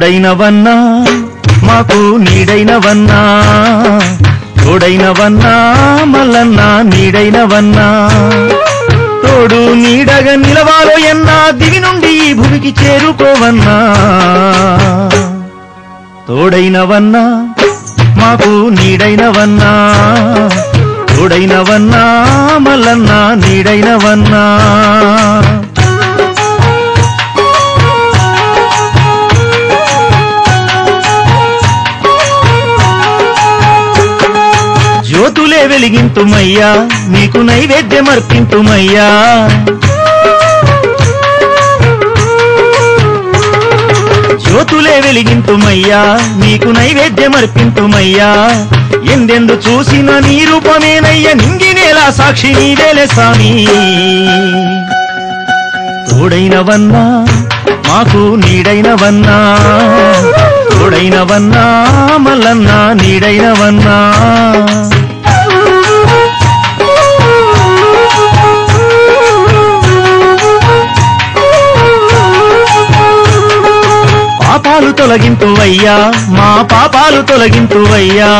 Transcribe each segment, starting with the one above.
తోడైనవన్నా మాకు నీడైనవన్నా తోడైనవన్నా మల్లన్నా నీడైనవన్నా తోడు నీడగా నిలవాలో ఎన్నా దివి నుండి ఈ భూమికి చేరుకోవన్నా తోడైనవన్నా మాకు నీడైనవన్నా తోడైనవన్నా మల్లన్నా నీడైనవన్నా జ్యోతులే వెలిగింతుమయ్యా నీకు నైవేద్యమర్పింతుమయ్యా జ్యోతులే వెలిగింతుమయ్యా నీకు నైవేద్యమర్పింతుమయ్యా ఎందెందు చూసిన నీ రూపమేనయ్య నింగినేలా సాక్షి నీవేలే స్వామి తోడైనవన్నా మాకు నీడైనవన్నా తోడైనవన్నా మల్లన్నా నీడైనవన్నా పాపాలు తొలగింతువయ్యా మా పాపాలు తొలగింతువయ్యా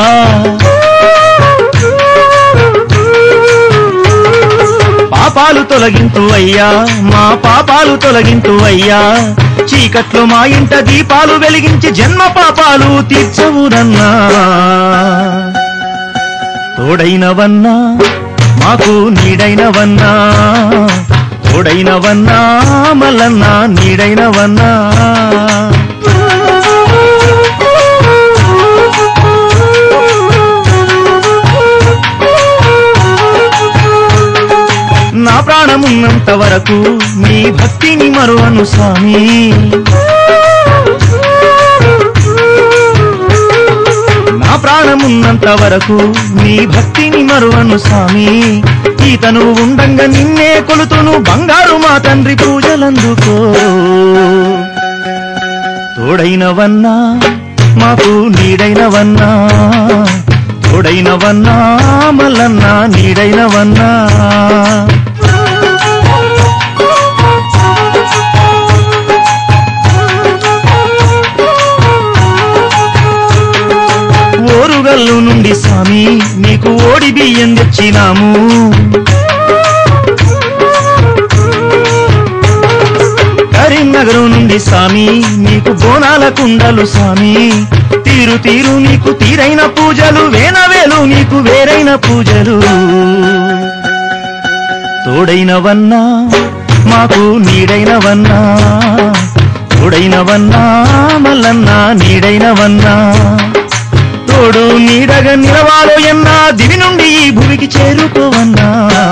పాపాలు తొలగింతువయ్యా మా పాపాలు తొలగింతువయ్యా చీకట్లో మా ఇంట దీపాలు వెలిగించి జన్మ పాపాలు తీర్చవురన్నా తోడైనవన్నా మాకు నీడైనవన్నా తోడైనవన్నా మల్లన్నా నీడైనవన్నా నా ప్రాణమున్నంత వరకు నీ భక్తిని మరువను స్వామి నా ప్రాణమున్నంత వరకు నీ భక్తిని మరువను స్వామి ఈతను ఉండంగా నిన్నే కొలుతును బంగారు మా తండ్రి పూజలందుకో తోడైనవన్నా మాకు నీడైనవన్నా తోడైనవన్నా మల్లన్నా నీడైనవన్నా ఓరుగల్లు నుండి స్వామి నీకు ఓడి బియ్యం తెచ్చినాము కరీంనగర్ నుండి స్వామి నీకు బోనాల కుండలు స్వామి తీరు తీరు నీకు తీరైన పూజలు వేనవేలు నీకు వేరైన పూజలు తోడైనవన్నా మాకు నీడైనవన్నా తోడైనవన్నా మల్లన్నా నీడైనవన్నా తోడు నీడగా నిలవాలో ఎన్నా దివి నుండి ఈ భూమికి చేరుకోవన్నా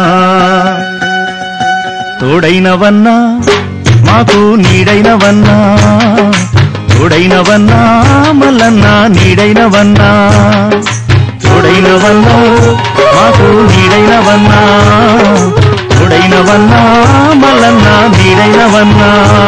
తోడైనవన్నా మాకు నీడైనవన్నా తోడైనవన్నా మల్లన్నా నీడైనవన్నా తోడైనవన్నా మాకు నీడైనవన్నా తోడైనవన్నా మల్లన్నా నీడైనవన్నా